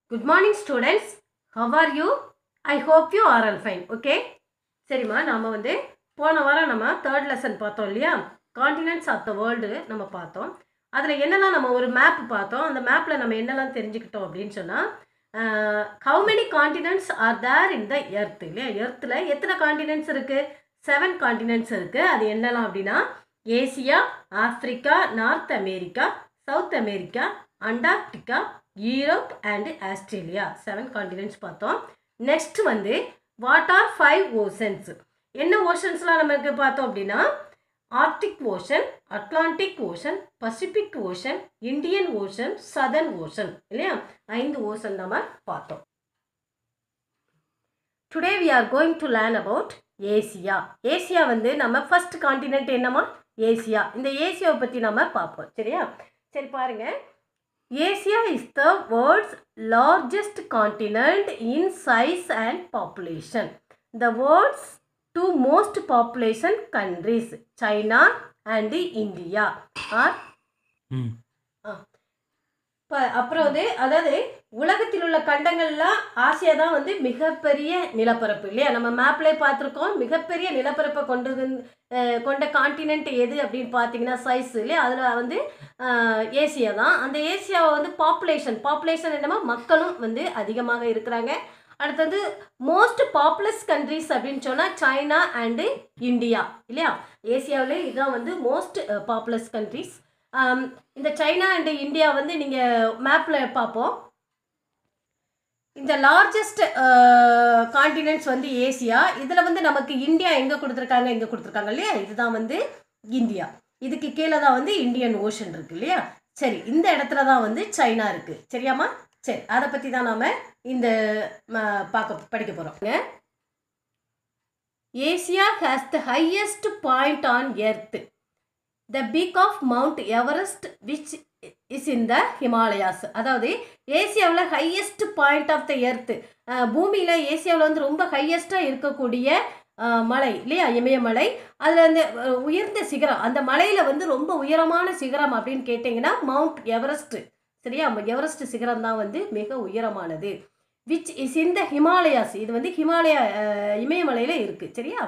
Good morning students how are you I hope you are all fine okay சரிம்மா நாம் வந்து போன வாரம் நம்ம தேர்ட் லெசன் பார்த்தோம் இல்லையா காண்டினென்ட்ஸ் ஆஃப் த வேர்ல்டு நம்ம பார்த்தோம் அதில் என்னெல்லாம் நம்ம ஒரு மேப் பார்த்தோம் அந்த மேப்பில் நம்ம என்னெல்லாம் தெரிஞ்சுக்கிட்டோம் அப்படின்னு சொன்னால் how many continents are there in the earth இல்லையா எர்த்தில் எத்தனை காண்டினென்ட்ஸ் இருக்குது செவன் காண்டினென்ட்ஸ் இருக்குது அது என்னெல்லாம் அப்படின்னா Asia Africa North America South America Antarctica Europe and Australia seven continents பார்த்தோம் நெக்ஸ்ட் வந்து வாட் ஆர் ஃபைவ் ஓஷன்ஸ் என்ன ஓஷன்ஸ்லாம் நமக்கு பார்த்தோம் அப்படின்னா Arctic Ocean Atlantic Ocean Pacific Ocean Indian Ocean Southern Ocean இல்லையா ஐந்து ஓஷன் நம்ம பார்த்தோம் today we are going to learn about Asia Asia வந்து நம்ம ஃபர்ஸ்ட் காண்டினென்ட் என்னமா ஏசியா இந்த ஏசியாவை பற்றி நம்ம பார்ப்போம் சரியா சரி பாருங்க Asia is the world's largest continent in size and population the world's two most population countries China and India are ம் இப்போ அப்புறம் வந்து அதாவது உலகத்தில் உள்ள கண்டங்கள்லாம் ஆசியா தான் வந்து மிகப்பெரிய நிலப்பரப்பு இல்லையா நம்ம மேப்லேயே பார்த்துருக்கோம் மிகப்பெரிய நிலப்பரப்பை கொண்டது அஹ், கொண்ட காண்டினென்ட் எது அப்படின்னு பார்த்தீங்கன்னா சைஸ் இல்லையா அதில் வந்து அஹ், ஏசியா தான் அந்த ஏசியாவை வந்து பாப்புலேஷன் பாப்புலேஷன் என்னமா மக்களும் வந்து அதிகமாக இருக்கிறாங்க அடுத்தது மோஸ்ட் பாப்புலஸ் கண்ட்ரிஸ் அப்படின்னு சொன்னால் சைனா அண்டு இந்தியா இல்லையா ஏசியாவிலே இதுதான் வந்து மோஸ்ட் பாப்புலஸ் கண்ட்ரிஸ் இந்த சைனா அண்ட் இந்தியா வந்து நீங்கள் மேப்பில் பார்ப்போம் இந்த லார்ஜஸ்ட் காண்டினென்ட்ஸ் வந்து ஏசியா இதில் வந்து நமக்கு இந்தியா எங்கே கொடுத்துருக்காங்க எங்கே கொடுத்துருக்காங்க இல்லையா இதுதான் வந்து இந்தியா இதுக்கு கீழே தான் வந்து இந்தியன் ஓஷன் இருக்கு இல்லையா சரி இந்த இடத்துல தான் வந்து சைனா இருக்குது சரியாம்மா சரி அதை பற்றி தான் நாம் இந்த ம, பார்க்க படிக்க போகிறோம் Asia has the highest point on earth the peak of Mount Everest which is in the Himalayas அதாவது ஏசியாவில் highest point of the earth பூமியில் ஏசியாவில் வந்து ரொம்ப ஹையஸ்ட்டாக இருக்கக்கூடிய அஹ், மலை இல்லையா இமயமலை அதில் அந்த அஹ், உயர்ந்த சிகரம் அந்த மலையில் வந்து ரொம்ப உயரமான சிகரம் அப்படின்னு கேட்டிங்கன்னா மவுண்ட் எவரெஸ்ட் சரியா எவரெஸ்ட் சிகரம் தான் வந்து மிக உயரமானது which is in the Himalayas இது வந்து ஹிமாலயா அஹ், இமயமலையில் இருக்குது சரியா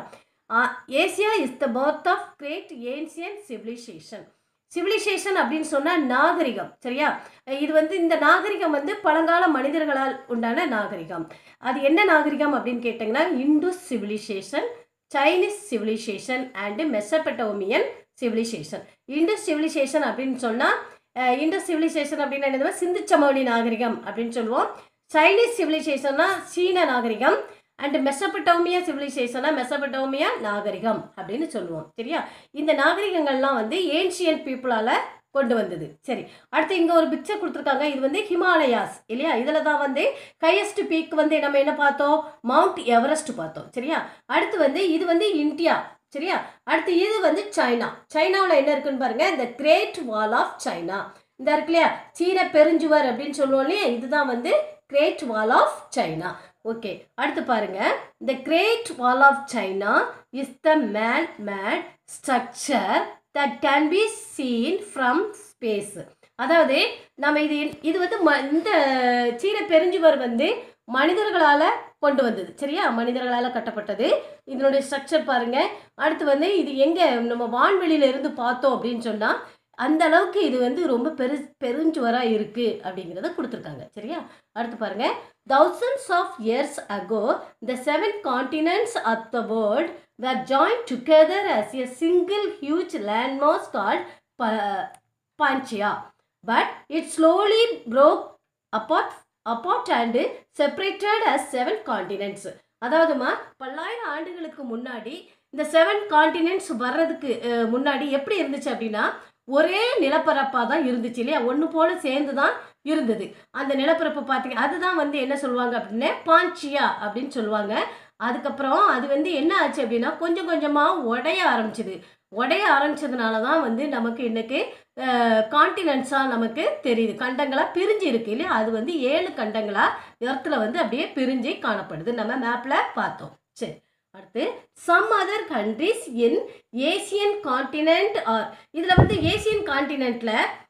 Asia is the birth of great ancient civilisation civilisation அப்படின்னு சொன்னால் நாகரிகம் சரியா இது வந்து இந்த நாகரிகம் வந்து பழங்கால மனிதர்களால் உண்டான நாகரிகம் அது என்ன நாகரிகம் அப்படின்னு கேட்டிங்கன்னா Indus civilisation Chinese civilisation and Mesopotamian civilisation Indus civilisation அப்படின்னு சொன்னால் இண்டஸ் சிவிலைசேஷன் அப்படின்னு என்னது சிந்து சமவெளி நாகரிகம் அப்படின்னு சொல்லுவோம் சைனீஸ் சிவிலைசேஷன்னா சீன நாகரிகம் அண்ட் மெசபட்டோமியா சிவிலைசேஷனா மெசபட்டோமியா நாகரிகம் அப்படின்னு சொல்லுவோம் சரியா இந்த நாகரிகங்கள்லாம் வந்து ஏன்ஷியன் பீப்புளால் கொண்டு வந்தது சரி அடுத்து இங்கே ஒரு பிக்சர் கொடுத்துருக்காங்க இது வந்து ஹிமாலயாஸ் இல்லையா இதில் தான் வந்து ஹையஸ்ட் பீக் வந்து நம்ம என்ன பார்த்தோம் மவுண்ட் எவரெஸ்ட் பார்த்தோம் சரியா அடுத்து வந்து இது வந்து இந்தியா சரியா அடுத்து இது வந்து சைனா சைனாவில் என்ன இருக்குன்னு பாருங்க இந்த கிரேட் வால் ஆஃப் சைனா இந்த இருக்கு இல்லையா சீன பெருஞ்சுவர் அப்படின்னு சொல்லுவோம் இல்லையா இதுதான் வந்து great wall of China okay அடுத்து பாருங்க the great wall of China is the man made structure that can be seen from space அதாவது நம்ம இது இது வந்து ம இந்த சீன பெருஞ்சுவர் வந்து மனிதர்களால் கொண்டு வந்தது சரியா மனிதர்களால் கட்டப்பட்டது இதனுடைய ஸ்ட்ரக்சர் பாருங்க அடுத்து வந்து இது எங்கே நம்ம வான்வெளியில இருந்து பார்த்தோம் அப்படின்னு சொன்னால் அந்த அளவுக்கு இது வந்து ரொம்ப பெரு பெருஞ்சுவராக இருக்குது அப்படிங்கிறத கொடுத்துருக்காங்க சரியா அடுத்து பாருங்க thousands of years ago the seven continents of the world were joined together as a single huge landmass called Pa- Pangaea but it slowly broke apart apart and separated as seven continents அதாவதுமா பல்லாயிரம் ஆண்டுகளுக்கு முன்னாடி இந்த seven continents வர்றதுக்கு அஹ், முன்னாடி எப்படி இருந்துச்சு அப்படின்னா ஒரே நிலப்பரப்பாக தான் இருந்துச்சு இல்லையா ஒன்று போல சேர்ந்து தான் இருந்தது அந்த நிலப்பரப்பு பார்த்தீங்க அதுதான் வந்து என்ன சொல்லுவாங்க அப்படின்னா பாஞ்சியா அப்படின்னு சொல்லுவாங்க அதுக்கப்புறம் அது வந்து என்ன ஆச்சு அப்படின்னா கொஞ்சம் கொஞ்சமாக உடைய ஆரம்பிச்சது உடைய ஆரம்பிச்சதுனால தான் வந்து நமக்கு இன்னைக்கு காண்டினென்ட்ஸாக நமக்கு தெரியுது கண்டங்களாக பிரிஞ்சு இருக்கு இல்லையா அது வந்து ஏழு கண்டங்களாக எர்த்தில் வந்து அப்படியே பிரிஞ்சு காணப்படுது நம்ம மேப்பில் பார்த்தோம் சரி அடுத்து some other countries in Asian continent are இதில் வந்து ஏசியன் காண்டினென்ட்டில்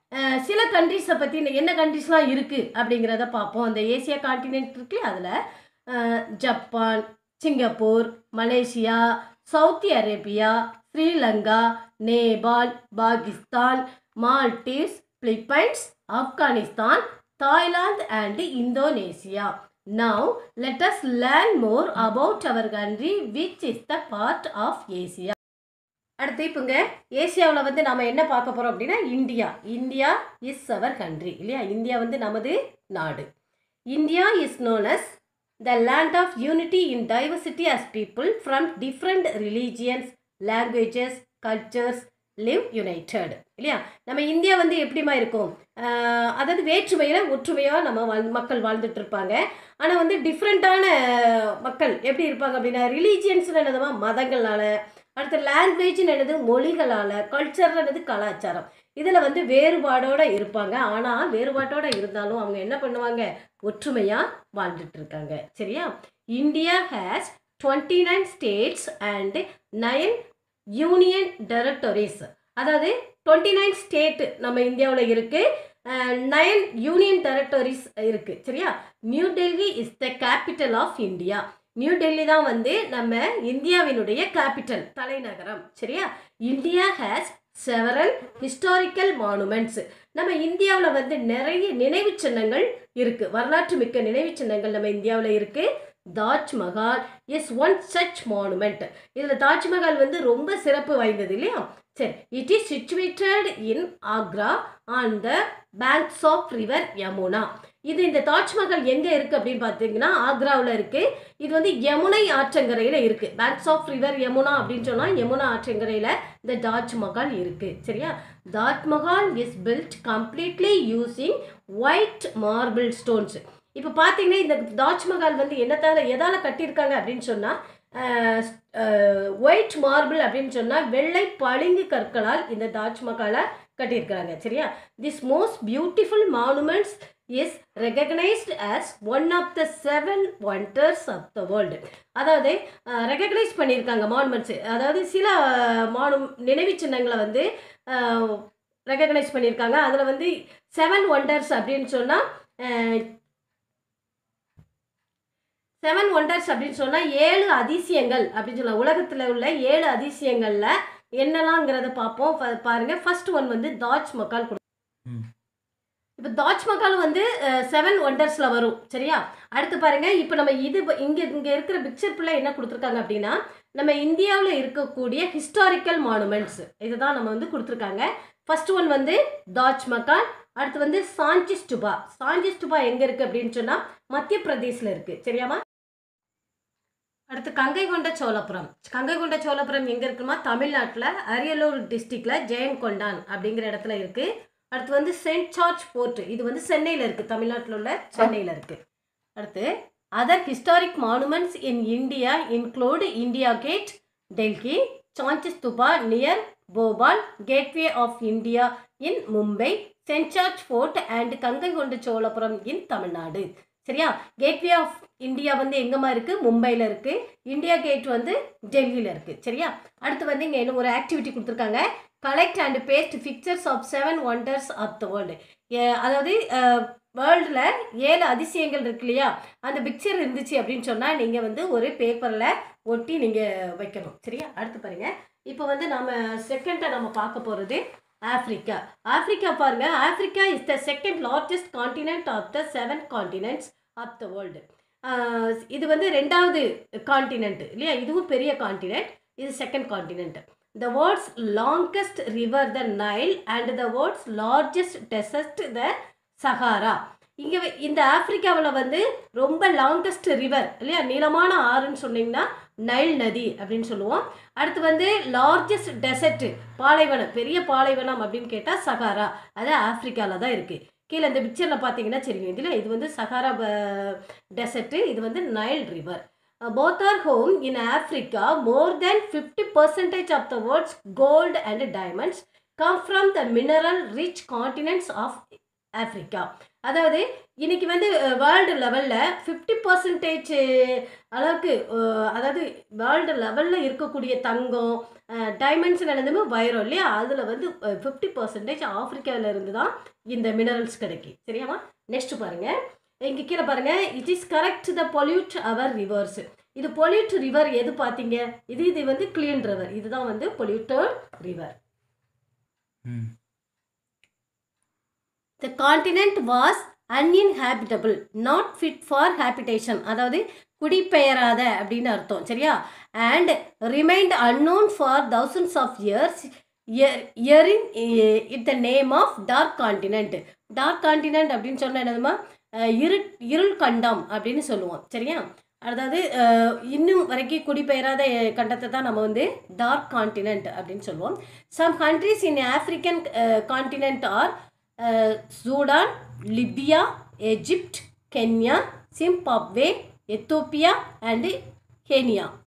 அஹ், சில கண்ட்ரிஸை பற்றி என்ன கண்ட்ரிஸ்லாம் இருக்குது அப்படிங்கிறத பார்ப்போம் அந்த ஏசியா காண்டினென்ட் இருக்கு அதில் Japan Singapore Malaysia Saudi Arabia Sri Lanka Nepal Pakistan Maldives Philippines Afghanistan Thailand and Indonesia now let us learn more about our country which is the part of Asia அடுத்து இப்போங்க ஏசியாவில் வந்து நம்ம என்ன பார்க்க போகிறோம் அப்படின்னா India India is our country இல்லையா இந்தியா வந்து நமது நாடு India is known as the land of unity in diversity as people from different religions languages cultures live united இல்லையா நம்ம இந்தியா வந்து எப்படிமா இருக்கும் ஆஹ் அதாவது வேற்றுமையில் ஒற்றுமையாக நம்ம வாழ் மக்கள் வாழ்ந்துட்டு இருப்பாங்க ஆனால் வந்து டிஃப்ரெண்ட்டான மக்கள் எப்படி இருப்பாங்க அப்படின்னா ரிலீஜியன்ஸ்னு என்னதுமா மதங்களால் அடுத்து லாங்குவேஜ்னு என்னது மொழிகளால் கல்ச்சர் என்னது கலாச்சாரம் இதில் வந்து வேறுபாடோடு இருப்பாங்க ஆனால் வேறுபாட்டோடு இருந்தாலும் அவங்க என்ன பண்ணுவாங்க ஒற்றுமையாக வாழ்ந்துட்டு இருக்காங்க சரியா India has twenty nine states and nine union territories அதாவது டுவெண்ட்டி நைன் ஸ்டேட் நம்ம இந்தியாவில் இருக்குது நைன் யூனியன் டெரிட்டரிஸ் இருக்குது சரியா new Delhi is the capital of India new Delhi தான் வந்து நம்ம இந்தியாவினுடைய கேபிட்டல் தலைநகரம் சரியா India has several historical monuments நம்ம இந்தியாவில் வந்து நிறைய நினைவு சின்னங்கள் இருக்குது வரலாற்று மிக்க நினைவு சின்னங்கள் நம்ம இந்தியாவில் இருக்குது Taj Mahal is one such monument இதில் தாஜ்மஹால் வந்து ரொம்ப சிறப்பு வாய்ந்தது இல்லையா சரி it is situated in Agra on the banks of river Yamuna இது இந்த தாஜ்மஹால் எங்கே இருக்குது அப்படின்னு பார்த்தீங்கன்னா ஆக்ராவில் இருக்குது இது வந்து யமுனை ஆற்றங்கரையில் இருக்குது பேங்க்ஸ் ஆஃப் ரிவர் யமுனா அப்படின்னு சொன்னால் யமுனா ஆற்றங்கரையில் இந்த தாஜ்மஹால் இருக்குது சரியா Taj Mahal is built completely using white marble stones இப்போ பார்த்தீங்கன்னா இந்த தாஜ்மஹால் வந்து என்னத்தால எதால் கட்டியிருக்காங்க அப்படின்னு சொன்னால் ஒயிட் மார்பிள் அப்படின்னு சொன்னால் வெள்ளை பளிங்கு கற்களால் இந்த தாஜ்மஹாலை கட்டியிருக்கிறாங்க சரியா this most beautiful monuments is recognised as one of the seven wonders of the world அதாவது ரெகக்னைஸ் பண்ணியிருக்காங்க மானுமெண்ட்ஸு அதாவது சில மானு நினைவு சின்னங்களை வந்து ரெகக்னைஸ் பண்ணியிருக்காங்க அதில் வந்து செவன் ஒண்டர்ஸ் அப்படின்னு சொன்னால் செவன் ஒண்டர்ஸ் அப்படின்னு சொன்னால் ஏழு அதிசயங்கள் அப்படின்னு சொல்லலாம் உலகத்தில் உள்ள ஏழு அதிசயங்களில் என்னெல்லாம்ங்கிறத பார்ப்போம் பா- பாருங்க ஃபர்ஸ்ட் ஒன் வந்து தாஜ் மக்கால் ம். இப்போ தாஜ்மஹால் வந்து செவன் ஒண்டர்ஸில் வரும் சரியா அடுத்து பாருங்க இப்போ நம்ம இது இங்கே இங்கே இருக்கிற பிக்சர் ஃபுல்லாக என்ன கொடுத்துருக்காங்க அப்படின்னா நம்ம இந்தியாவில் இருக்கக்கூடிய ஹிஸ்டாரிக்கல் மானுமெண்ட்ஸ் இதுதான் நம்ம வந்து கொடுத்துருக்காங்க ஃபர்ஸ்ட் ஒன் வந்து தாஜ்மஹால் அடுத்து வந்து சாஞ்சி ஸ்டுபா சாஞ்சி ஸ்டுபா எங்கே இருக்குது அப்படின்னு சொன்னால் மத்திய பிரதேசில் இருக்குது சரியாமா அடுத்து கங்கை கொண்ட சோழபுரம் கங்கை கொண்ட சோழபுரம் எங்கே இருக்குமா தமிழ்நாட்டில் அரியலூர் டிஸ்ட்ரிக்டில் ஜெயங்கொண்டான் அப்படிங்கிற இடத்துல இருக்குது அடுத்து வந்து செயின்ட் ஜார்ஜ் போர்ட் இது வந்து சென்னையில் இருக்குது தமிழ்நாட்டில் உள்ள சென்னையில் இருக்குது அடுத்து other historic monuments in India include India Gate Delhi Sanchi Stupa near Bhopal gateway of India in Mumbai Saint George Fort and Gangaikonda Cholapuram இன் தமிழ்நாடு சரியா கேட்வே ஆஃப் இந்தியா வந்து எங்கம்மா இருக்குது மும்பையில் இருக்குது இந்தியா கேட் வந்து டெல்லியில் இருக்குது சரியா அடுத்து வந்து இங்கே என்ன ஒரு ஆக்டிவிட்டி கொடுத்துருக்காங்க collect and paste pictures of seven wonders of the world அதாவது வேர்ல்டில் ஏழு அதிசயங்கள் இருக்கு இல்லையா அந்த பிக்சர் இருந்துச்சு அப்படின்னு சொன்னால் நீங்கள் வந்து ஒரு பேப்பரில் ஒட்டி நீங்கள் வைக்கணும் சரியா அடுத்து பாருங்கள் இப்போ வந்து நம்ம செகண்டாக நம்ம பார்க்க போகிறது ஆஃப்ரிக்கா ஆஃப்ரிக்கா பாருங்க Africa is the second largest continent of the seven continents of the world இது வந்து ரெண்டாவது காண்டினென்ட் இல்லையா இதுவும் பெரிய காண்டினென்ட் இது second continent the world's longest river the Nile and the world's largest desert the Sahara இங்கே இந்த ஆப்பிரிக்காவில் வந்து ரொம்ப லாங்கஸ்ட் ரிவர் இல்லையா நீளமான ஆறுன்னு சொன்னீங்கன்னா நைல் நதி அப்படின்னு சொல்லுவோம் அடுத்து வந்து லார்ஜஸ்ட் டெசர்ட் பாலைவனம் பெரிய பாலைவனம் அப்படின்னு கேட்டால் சஹாரா அது ஆப்பிரிக்காவில் தான் இருக்குது கீழே இந்த பிக்சரில் பார்த்தீங்கன்னா தெரியும் இதில் இது வந்து சஹாரா டெசர்ட்டு இது வந்து Nile river both are home in Africa more than fifty percentage of the world's gold and diamonds come from the mineral rich continents of Africa அதாவது இன்னைக்கு வந்து வேர்ல்டு லெவலில் ஃபிஃப்டி பர்சன்டேஜ் அளவுக்கு அஹ், அதாவது வேர்ல்டு லெவலில் இருக்கக்கூடிய தங்கம் டைமண்ட்ஸ் எல்லாமே வைரம் இல்லையா அதில் வந்து ஃபிஃப்டி பர்சன்டேஜ் ஆப்பிரிக்காவில் இருந்து தான் இந்த மினரல்ஸ் கிடைக்கும் சரியாமா நெக்ஸ்ட் பாருங்க இங்கே கீழே பாருங்க it is correct the pollute our rivers இது பொல்யூட் ரிவர் எது பார்த்தீங்க இது இது வந்து கிளீன் ரிவர் இதுதான் வந்து polluted river hmm the continent was uninhabitable not fit for habitation அதாவது குடிபெயராத அப்படின்னு அர்த்தம் சரியா and remained unknown for thousands of years earning it the name of dark continent dark continent அப்படின்னு சொன்னால் என்னதுமா அஹ், இரு இருள் கண்டம் அப்படின்னு சொல்லுவோம் சரியா அதாவது அஹ், இன்னும் வரைக்கும் குடிபெயராத அஹ், கண்டத்தை தான் நம்ம வந்து டார்க் காண்டினென்ட் அப்படின்னு சொல்லுவோம் some countries in African continent are Sudan Libya Egypt Kenya Zimbabwe Ethiopia and Kenya